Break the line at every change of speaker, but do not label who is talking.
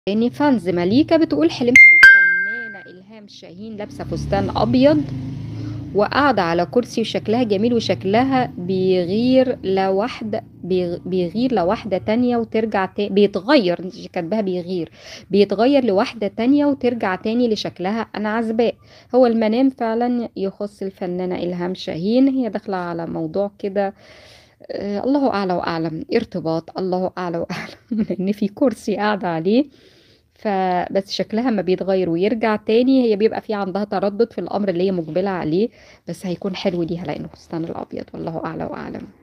تاني فانز مليكة بتقول حلمت بالفنانة إلهام شاهين لابسة فستان أبيض وقاعدة على كرسي وشكلها جميل وشكلها بيغير لواحدة بيغ- بيغير لواحدة تانية وترجع تا... بيتغير مش كاتباها بيغير بيتغير لواحدة تانية وترجع تاني لشكلها أنا عزباء هو المنام فعلا يخص الفنانة إلهام شاهين هي داخلة على موضوع كده آه، الله أعلى وأعلم ارتباط الله أعلى وأعلم لأن في كرسي قاعدة عليه فبس شكلها ما بيتغير ويرجع تاني هي بيبقى في عندها تردد في الأمر اللي هي مقبلة عليه بس هيكون حلو ليها لأنه فستان الأبيض والله أعلى وأعلم